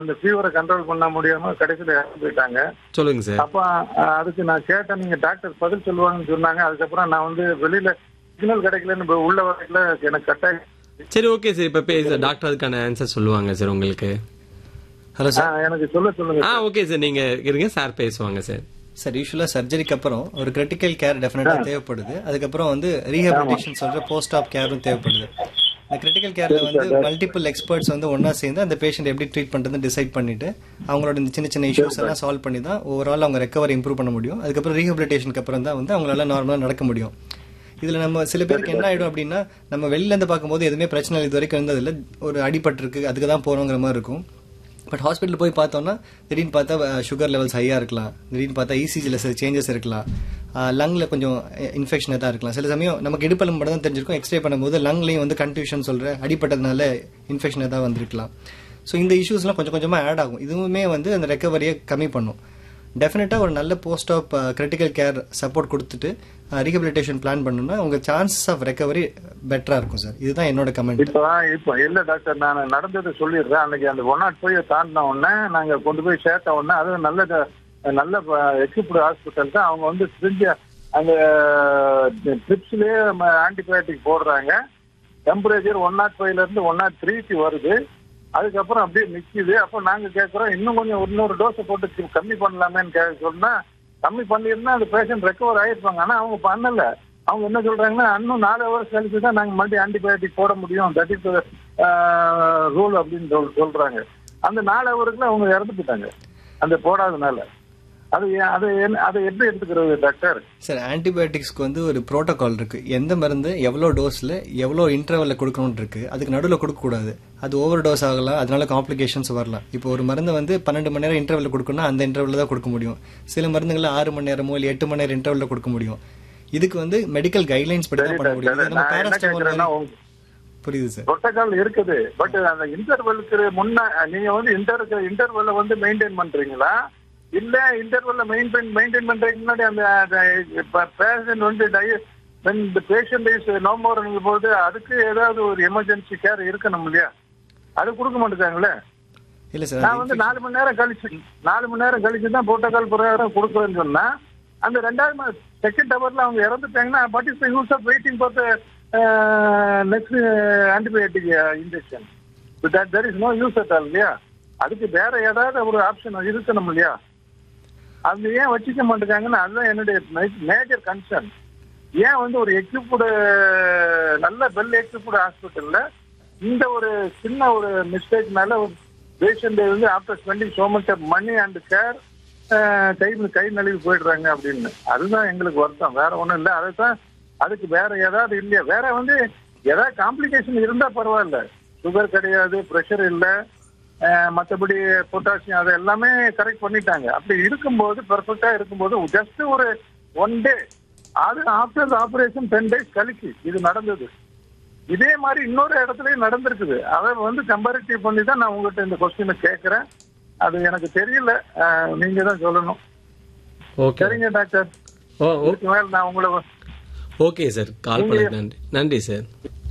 அந்த ஃபீவரை கண்ட்ரோல் பண்ண முடியாம கடைசியில் இறந்து போயிட்டாங்க சொல்லுங்க சார் அப்ப அஹ், அதுக்கு நான் கேட்டேன் நீங்க டாக்டர் பதில் சொல்லுவாங்கன்னு சொன்னாங்க அதுக்கப்புறம் நான் வந்து வெளியில சிக்னல் கிடைக்கலன்னு இப்ப உள்ள வரைக்கும் எனக்கு கட்டாயம் சரி ஓகே சார் இப்ப பேச டாக்டர் அதுக்கான ஆன்சர் சொல்லுவாங்க சார் உங்களுக்கு ஹலோ சார் ஆஹ், எனக்கு சொல்ல சொல்லுங்க ஆ ஓகே சார் நீங்க இருங்க சார் பேசுவாங்க சார் சார் யூஸ்வலா சர்ஜரிக்கு அப்புறம் ஒரு கிரிட்டிக்கல் கேர் டெஃபினட்டா தேவைப்படுது அதுக்கப்புறம் வந்து ரீஹபிலிட்டேஷன் சொல்ற போஸ்ட் ஆப் கேரும் தேவைப்படுது இந்த கிரிட்டிக்கல் கேர்ல வந்து மல்டிபிள் எக்ஸ்பர்ட்ஸ் வந்து ஒண்ணா சேர்ந்து அந்த பேஷண்ட் எப்படி ட்ரீட் பண்றதுன்னு டிசைட் பண்ணிட்டு அவங்களோட இந்த சின்ன சின்ன இஷ்யூஸ் எல்லாம் சால்வ் பண்ணி தான் ஓவரால் அவங்க ரெக்கவரி இம்ப்ரூவ் பண்ண முடியும் அதுக்கப்புறம் ரீஹபிலிட்டேஷனுக்கு அப்புறம் தான் வந்து அவங்களால நார்மலா நடக்க முடியும் இதுல நம்ம சில பேருக்கு என்ன ஆயிடும் அப்படின்னா நம்ம வெளில இருந்து பார்க்கும்போது எதுவுமே பிரச்சனை இல்லை இது வரைக்கும் இருந்ததில்ல ஒரு அடிபட்டிருக்கு அதுக்கு தான் போறோங்கிற மாதிரி இருக்கும் பட் ஹாஸ்பிட்டல் போய் பார்த்தோம்னா திடீர்னு பார்த்தா சுகர் லெவல்ஸ் ஹையாக இருக்கலாம் திடீர்னு பார்த்தா இசிஜியில் சில சேஞ்சஸ் இருக்கலாம் லங்கில் கொஞ்சம் இன்ஃபெக்ஷன் தான் இருக்கலாம் சில சமயம் நமக்கு இடுப்பலம் மட்டும் தான் தெரிஞ்சிருக்கும் எக்ஸ்ரே பண்ணும்போது லங்லையும் வந்து கன்ஃபியூஷன் சொல்கிற அடிப்பட்டதுனால இன்ஃபெக்ஷன் தான் வந்திருக்கலாம் ஸோ இந்த இஷ்யூஸ்லாம் கொஞ்சம் கொஞ்சமாக ஆட் ஆகும் இதுவுமே வந்து அந்த ரெக்கவரியை கம்மி பண்ணும் டெஃபினட்டாக ஒரு நல்ல post of critical care support கொடுத்துட்டு ரீஹபிலிட்டேஷன் பிளான் பண்ணணும்னா உங்க சான்சஸ் ஆஃப் ரெக்கவரி பெட்டரா இருக்கும் சார் இதுதான் என்னோட கமெண்ட் இப்ப இப்ப இல்ல டாக்டர் நான் நடந்ததை சொல்லிடுறேன் அன்னைக்கு அந்த ஒன் நாட் ஃபைவ் தாண்டின உடனே நாங்க கொண்டு போய் சேர்த்த உடனே அது நல்ல நல்ல எக்யூப்டு ஹாஸ்பிட்டல் தான் அவங்க வந்து சிரிஞ்ச அந்த ட்ரிப்ஸ்லயே ஆன்டிபயோட்டிக் போடுறாங்க டெம்பரேச்சர் ஒன் நாட் ஃபைவ்ல இருந்து ஒன் நாட் த்ரீக்கு வருது அதுக்கப்புறம் அப்படியே நிக்குது அப்போ நாங்க கேட்கறோம் இன்னும் கொஞ்சம் இன்னொரு டோஸை போட்டு கம்மி பண்ணலாமேன்னு கே சொன்னா கம்மி பண்ணியிருந்தா அந்த பேஷண்ட் ரெக்கவர் ஆயிருப்பாங்க ஆனா அவங்க பண்ணல அவங்க என்ன சொல்றாங்கன்னா இன்னும் நாலு ஹவர்ஸ் கழிச்சு தான் நாங்க மறுபடியும் ஆன்டிபயோட்டிக் போட முடியும் தட் இஸ் ரூல் அப்படின்னு சொல்- சொல்றாங்க அந்த நாலு ஹவருக்குள்ள அவங்க இறந்து போயிட்டாங்க அந்த போடாதனால அது ஏன்- அது என்ன- அதை எப்படி எடுத்துக்கிறது டாக்டர் சார் ஆன்டிபயோட்டிக்ஸ்க்கு வந்து ஒரு ப்ரோட்டோகால் இருக்கு எந்த மருந்து எவ்வளோ டோஸ்ல எவ்வளோ இன்டர்வல்ல கொடுக்கணும்னு இருக்கு அதுக்கு நடுவில் கொடுக்கக்கூடாது அது ஓவர் டோஸ் ஆகலாம் அதனால காம்ப்ளிகேஷன்ஸ் வரலாம் இப்போ ஒரு மருந்து வந்து பன்னெண்டு மணி நேரம் இன்டர்வல்ல கொடுக்கணும்னா அந்த இன்டர்வல்ல தான் கொடுக்க முடியும் சில மருந்துகளை ஆறு மணி நேரமோ இல்லை எட்டு மணி நேரம் இன்டர்வல்ல கொடுக்க முடியும் இதுக்கு வந்து மெடிக்கல் கைட்லைன்ஸ் படி தான் பண்ண முடியும் இது நம்ம நான் என்ன கேட்கறேன்னா பேராஸ்டமால் உங்க- புரியுது சார் புரோட்டோகால் இருக்குது பட் அந்த இன்டர்வெலுக்கு முன்ன நீங்க வந்து இன்டர் இன்டர்வெல்ல வந்து மெயின்டைன் பண்றீங்களா இல்ல இன்டர்வெல்ல மெயின்டைன் மெயின்டைன் பண்றதுக்கு முன்னாடி அந்த பேஷண்ட் வந்து பேஷண்ட் இஸ் நோ மோர்ங்கும் போது அதுக்கு ஏதாவது ஒரு எமர்ஜென்சி கேர் இருக்கணும் இல்லையா அது கொடுக்க மாட்டேங்காங்களே இல்ல சார் நான் வந்து நாலு மணி நேரம் கழிச்சு நாலு மணி நேரம் கழிச்சு தான் புரோட்டோகால் பிரகாரம் கொடுக்குறேன்னு சொன்னா அந்த ரெண்டாவது செகண்ட் ஹவர்ல அவங்க இறந்துட்டாங்கன்னா but is use of waiting for next antibiotic injection that there is no use at all இல்லையா அதுக்கு வேற ஏதாவது ஒரு ஆப்ஷன் இருக்கணும் இல்லையா அது ஏன் வச்சுக்க மாட்டேங்காங்கன்னு அதுதான் என்னுடைய மேஜர் கன்சர்ன் ஏன் வந்து ஒரு எக்யூப்டு நல்ல வெல் எக்யூப்டு ஹாஸ்பிட்டல்ல இந்த ஒரு சின்ன ஒரு மிஸ்டேக்னால ஒரு பேஷண்ட் வந்து after spending so much of money and care கை கை நழுவி போயிடுறாங்க அப்படின்னு அதுதான் எங்களுக்கு வருத்தம் வேற ஒண்ணும் இல்லை அதை தான் அதுக்கு வேற ஏதாவது இல்லையா வேற வந்து ஏதாவது காம்ப்ளிகேஷன் இருந்தா பரவாயில்ல சுகர் கிடையாது ப்ரெஷர் இல்லை மற்றபடி பொட்டாசியம் அது எல்லாமே கரெக்ட் பண்ணிட்டாங்க அப்படி இருக்கும்போது பெர்ஃபெக்டா இருக்கும்போது ஜஸ்ட் ஒரு ஒன் டே அது ஆஃப்டர் ஆபரேஷன் டென் டேஸ் கழிச்சு இது நடந்தது இதே மாதிரி இன்னொரு இடத்துலயும் நடந்திருக்குது அதை வந்து கம்பேரிட்டிவ் பண்ணி தான் நான் உங்ககிட்ட இந்த கொஸ்டினை கேட்கறேன் அது எனக்கு தெரியல அஹ், நீங்க தான் சொல்லணும் ஓகே சரிங்க டாக்டர் ஓ ஓ இதுக்கு மேல நான் உங்களை ஓகே சார் கால் பண்ணதுக்கு நன்றி நன்றி சார்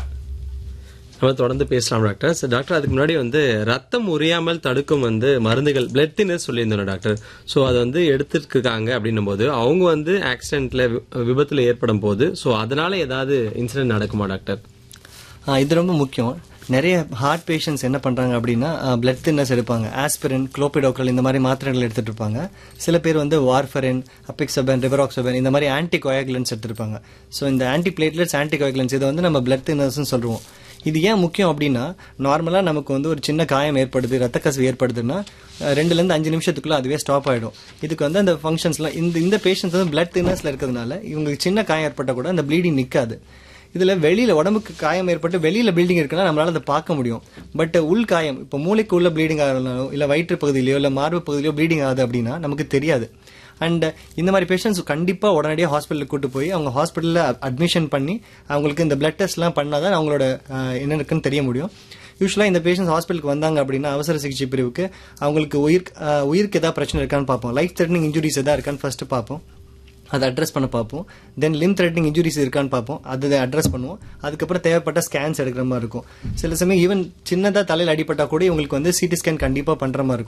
நம்ம தொடர்ந்து பேசலாம் டாக்டர் சார் டாக்டர் அதுக்கு முன்னாடி வந்து ரத்தம் உரியாமல் தடுக்கும் வந்து மருந்துகள் பிளட் தின்னர் சொல்லியிருந்தோம் டாக்டர் ஸோ அதை வந்து எடுத்துருக்காங்க அப்படின்னும் போது அவங்க வந்து ஆக்சிடென்ட்ல விபத்துல ஏற்படும் போது ஸோ அதனால ஏதாவது இன்சிடென்ட் நடக்குமா டாக்டர் ஆ, இது ரொம்ப முக்கியம் நிறைய ஹார்ட் பேஷண்ட்ஸ் என்ன பண்றாங்க அப்படின்னா பிளட் தின்னர்ஸ் எடுப்பாங்க ஆஸ்பிரின் குளோபிடோக்கல் இந்த மாதிரி மாத்திரைகள் எடுத்துட்டு இருப்பாங்க சில பேர் வந்து வார்ஃபரின் அபிக்சபன் ரிவராக்சபன் இந்த மாதிரி ஆன்டி கோயாகுலன்ஸ் எடுத்திருப்பாங்க ஸோ இந்த ஆன்டி பிளேட்லெட்ஸ் ஆன்டி கோயாகுலன்ஸ் இதை வந்து நம்ம பிளட் தின்னர்ஸ்னு சொல்லுவோம் இது ஏன் முக்கியம் அப்படின்னா நார்மலாக நமக்கு வந்து ஒரு சின்ன காயம் ஏற்படுது ரத்த கசிவு ஏற்படுதுன்னா அஹ், ரெண்டுலேருந்து அஞ்சு நிமிஷத்துக்குள்ள அதுவே ஸ்டாப் ஆயிடும் இதுக்கு வந்து அந்த ஃபங்க்ஷன்ஸ்லாம் இந்த இந்த பேஷண்ட்ஸ் வந்து பிளட் தின்னர்ஸ்ல இருக்கிறதுனால இவங்களுக்கு சின்ன காயம் ஏற்பட்டால் கூட அந்த ப்ளீடிங் நிற்காது இதுல வெளியில உடம்புக்கு காயம் ஏற்பட்டு வெளியில ப்ளீடிங் இருக்குன்னா நம்மளால அதை பார்க்க முடியும் பட் உள் காயம் இப்போ மூளைக்கு உள்ள ப்ளீடிங் ஆகலோ இல்ல வயிற்று பகுதியிலயோ இல்ல மார்பு பகுதியிலோ ப்ளீடிங் ஆகுது அப்படின்னா நமக்கு தெரியாது அண்ட் இந்த மாதிரி பேஷண்ட்ஸ் கண்டிப்பா உடனடியாக ஹாஸ்பிட்டலுக்கு கூட்டு போய் அவங்க ஹாஸ்பிட்டல்ல அட்மிஷன் பண்ணி அவங்களுக்கு இந்த பிளட் டெஸ்ட்லாம் பண்ணாதான் அவங்களோட அஹ், என்ன இருக்குன்னு தெரிய முடியும் யூஸ்வலாக இந்த பேஷண்ட்ஸ் ஹாஸ்பிட்டலுக்கு வந்தாங்க அப்படின்னா அவசர சிகிச்சை பிரிவுக்கு அவங்களுக்கு உயிர் அஹ், உயிருக்கு ஏதாவது பிரச்சனை இருக்கான்னு பார்ப்போம் லைஃப் த்ரெட்னிங் இன்ஜுரிஸ் எதாவது இருக்கான்னு ஃபர்ஸ்ட் பார்ப்போம் அதை அட்ரஸ் பண்ண பார்ப்போம் தென் லிம் த்ரெட்னிங் இன்ஜுரிஸ் இருக்கான்னு பார்ப்போம் அதை அட்ரஸ் பண்ணுவோம் அதுக்கப்புறம் தேவைப்பட்ட ஸ்கேன்ஸ் எடுக்கிற மாதிரி இருக்கும் சில சமயம் ஈவன் சின்னதாக தலையில் அடிபட்டா கூட உங்களுக்கு வந்து சிடி ஸ்கேன் கண்டிப்பாக பண்ணுற மாதிரி இருக்கும்